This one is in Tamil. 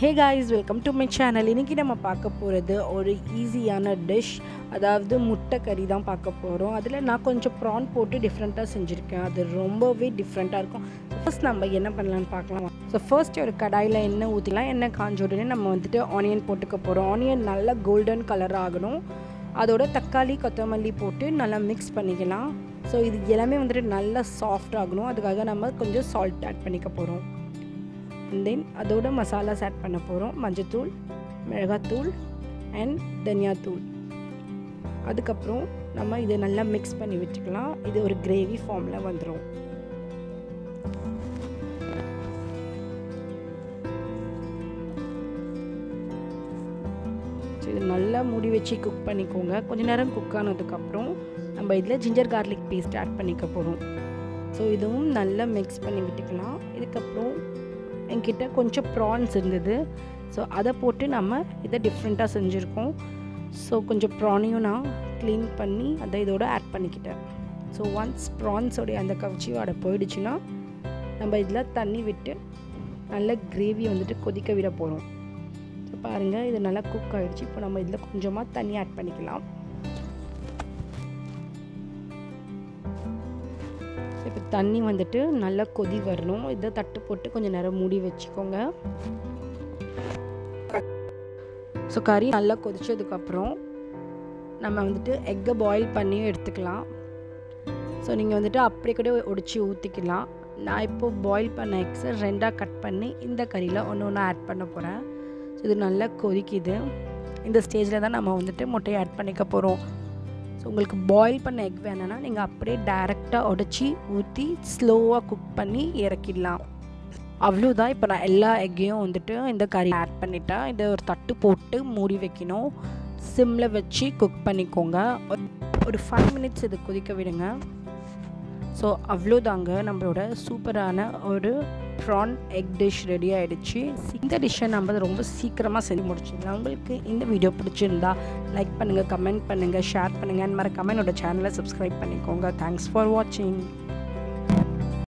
hey guys welcome to my channel இன்றைக்கி நம்ம பார்க்க போகிறது ஒரு ஈஸியான டிஷ் அதாவது முட்டை கறி தான் பார்க்க போகிறோம் அதில் நான் கொஞ்சம் ப்ரான் போட்டு டிஃப்ரெண்ட்டாக செஞ்சுருக்கேன் அது ரொம்பவே டிஃப்ரெண்ட்டாக இருக்கும் ஃபர்ஸ்ட் நம்ம என்ன பண்ணலான்னு பார்க்கலாம் ஸோ ஃபர்ஸ்ட் ஒரு கடாயில் எண்ணெய் ஊற்றிலாம் எண்ணெய் காஞ்ச உடனே நம்ம வந்துட்டு ஆனியன் போட்டுக்க போகிறோம் ஆனியன் நல்லா கோல்டன் கலர் ஆகணும் அதோட தக்காளி கொத்தமல்லி போட்டு நல்லா மிக்ஸ் பண்ணிக்கலாம் ஸோ இது எல்லாமே வந்துட்டு நல்லா சாஃப்ட் ஆகணும் அதுக்காக நம்ம கொஞ்சம் சால்ட் ஆட் பண்ணிக்க போகிறோம் தென் அதோட மசாலாஸ் ஆட் பண்ண போகிறோம் மஞ்சத்தூள் மிளகாத்தூள் அண்ட் தனியாத்தூள் அதுக்கப்புறம் நம்ம இதை நல்லா மிக்ஸ் பண்ணி வச்சுக்கலாம் இது ஒரு கிரேவி ஃபார்மில் வந்துடும் இது நல்லா மூடி வச்சு குக் பண்ணிக்கோங்க கொஞ்ச நேரம் குக் ஆனதுக்கப்புறம் நம்ம இதில் ஜிஞ்சர் கார்லிக் பேஸ்ட் ஆட் பண்ணிக்க போகிறோம் ஸோ இதுவும் நல்லா மிக்ஸ் பண்ணி விட்டுக்கலாம் இதுக்கப்புறம் என்கிட்ட கொஞ்சம் ப்ரான்ஸ் இருந்தது ஸோ அதை போட்டு நம்ம இதை டிஃப்ரெண்ட்டாக செஞ்சுருக்கோம் ஸோ கொஞ்சம் ப்ரானையும் நான் க்ளீன் பண்ணி அதை இதோட ஆட் பண்ணிக்கிட்டேன் ஸோ ஒன்ஸ் ப்ரான்ஸோடைய அந்த கவுச்சி வாடை போயிடுச்சுன்னா நம்ம இதில் தண்ணி விட்டு நல்ல கிரேவி வந்துட்டு கொதிக்க விட போகிறோம் ஸோ பாருங்கள் இது நல்லா குக் ஆகிடுச்சு இப்போ நம்ம இதில் கொஞ்சமாக தண்ணி ஆட் பண்ணிக்கலாம் இப்போ தண்ணி வந்துட்டு நல்லா கொதி வரணும் இதை தட்டு போட்டு கொஞ்சம் நேரம் மூடி வச்சுக்கோங்க ஸோ கறி நல்லா கொதிச்சதுக்கப்புறம் நம்ம வந்துட்டு எக்கை பாயில் பண்ணியும் எடுத்துக்கலாம் ஸோ நீங்கள் வந்துட்டு அப்படியே கூட ஒடிச்சு ஊற்றிக்கலாம் நான் இப்போது பாயில் பண்ண எக்ஸை ரெண்டாக கட் பண்ணி இந்த கறியில் ஒன்று ஒன்று ஆட் பண்ண போகிறேன் ஸோ இது நல்லா கொதிக்குது இந்த ஸ்டேஜில் தான் நம்ம வந்துட்டு முட்டையை ஆட் பண்ணிக்க போகிறோம் ஸோ உங்களுக்கு பாயில் பண்ண எக் வேணும்னா நீங்கள் அப்படியே டைரெக்டாக உடச்சி ஊற்றி ஸ்லோவாக குக் பண்ணி இறக்கிடலாம் அவ்வளோதான் இப்போ நான் எல்லா எக்கையும் வந்துட்டு இந்த கறி ஆட் பண்ணிட்டேன் இதை ஒரு தட்டு போட்டு மூடி வைக்கணும் சிம்மில் வச்சு குக் பண்ணிக்கோங்க ஒரு ஃபைவ் மினிட்ஸ் இது கொதிக்க விடுங்க ஸோ அவ்வளோதாங்க நம்மளோட சூப்பரான ஒரு ப்ரான் எக் டிஷ் ரெடி ஆகிடுச்சு இந்த டிஷ்ஷை நம்ம ரொம்ப சீக்கிரமாக செஞ்சு முடிச்சிடலாம் உங்களுக்கு இந்த வீடியோ பிடிச்சிருந்தா லைக் பண்ணுங்கள் கமெண்ட் பண்ணுங்கள் ஷேர் பண்ணுங்கள் அண்ட் மறக்காம என்னோட சேனலை சப்ஸ்கிரைப் பண்ணிக்கோங்க தேங்க்ஸ் ஃபார் வாட்சிங்